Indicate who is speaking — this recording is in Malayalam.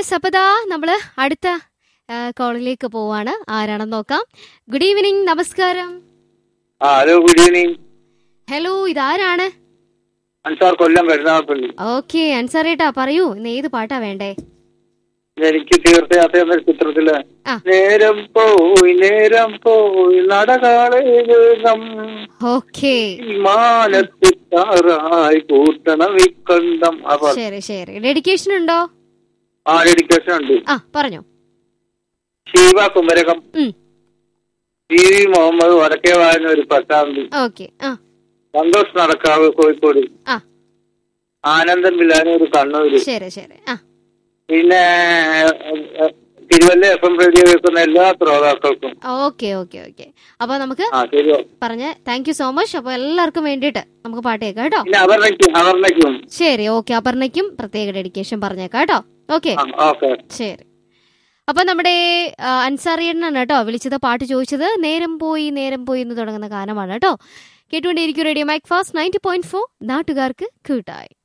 Speaker 1: യെസ് അപ്പതാ നമ്മള് അടുത്ത ആ, കോളിലേക്ക് പോവാണ് ആരാണെന്ന് നോക്കാം ഗുഡ് ഈവനിങ് നമസ്കാരം
Speaker 2: ആ ഹലോ ഗുഡ് ഈവനിങ്
Speaker 1: ഹലോ ഇതാരാണ്
Speaker 2: അൻസാർ കൊല്ലം പെരുന്നാൾപ്പള്ളി
Speaker 1: ഓക്കെ അൻസാറേട്ടാ പറയൂ ഇന്ന് ഏത് പാട്ടാ വേണ്ടേ
Speaker 2: എനിക്ക് തീർത്ഥയാത്ര എന്ന ചിത്രത്തില്
Speaker 1: ആ.
Speaker 2: നേരം പോയി നേരം പോയി നടകാളെ വേഗം
Speaker 1: ഓക്കെ
Speaker 2: മാനത്തിത്താറായി കൂട്ടണ വിക്കണ്ടം ആ പാട്ട്.
Speaker 1: ശരി ശരി ഡെഡിക്കേഷൻ ഉണ്ടോ
Speaker 2: ആ ഡെഡിക്കേഷൻ ഉണ്ട്
Speaker 1: ആ പറഞ്ഞോ
Speaker 2: ശിവ കുമരകം
Speaker 1: ഉം
Speaker 2: ടി വി മുഹമ്മദ് വടക്കേ വായന ഒരു പട്ടാമ്പി
Speaker 1: ഓക്കെ ആ
Speaker 2: സന്തോഷ് നടക്കാവ് കോഴിക്കോട്
Speaker 1: ആ
Speaker 2: ആനന്ദൻ വിലാനൂർ കണ്ണൂര്
Speaker 1: ശരി ശരി ആ
Speaker 2: പിന്നെ ഏഹ്, തിരുവല്ല എഫ് എം റേഡിയോ കേൾക്കുന്ന എല്ലാ ശ്രോതാക്കൾക്കും
Speaker 1: ഓക്കെ ഓക്കെ ഓക്കെ അപ്പൊ നമുക്ക്
Speaker 2: ആ ശരി
Speaker 1: പറഞ്ഞ താങ്ക് യു സോ മച്ച് അപ്പൊ എല്ലാവർക്കും വേണ്ടിയിട്ട് നമുക്ക് പാട്ട് കേൾക്കാം കേട്ടോ
Speaker 2: പിന്നെ അപർണയ്ക്കും അപർണയ്ക്കും
Speaker 1: ശരി ഓക്കെ അപർണയ്ക്കും പ്രത്യേക ഡെഡിക്കേഷൻ പറഞ്ഞേക്കാം കേട്ടോ ഓക്കെ
Speaker 2: ആ ഓക്കെ
Speaker 1: ശരി അപ്പൊ നമ്മുടെ ആ, അൻസാറിയണ്ണാണ് കേട്ടോ വിളിച്ചത് പാട്ട് ചോദിച്ചത് നേരം പോയി നേരം പോയി എന്ന് തുടങ്ങുന്ന ഗാനമാണ് കേട്ടോ കേട്ടുകൊണ്ടേയിരിക്കും radio mike fast ninety point four നാട്ടുകാർക്ക് കൂട്ടായി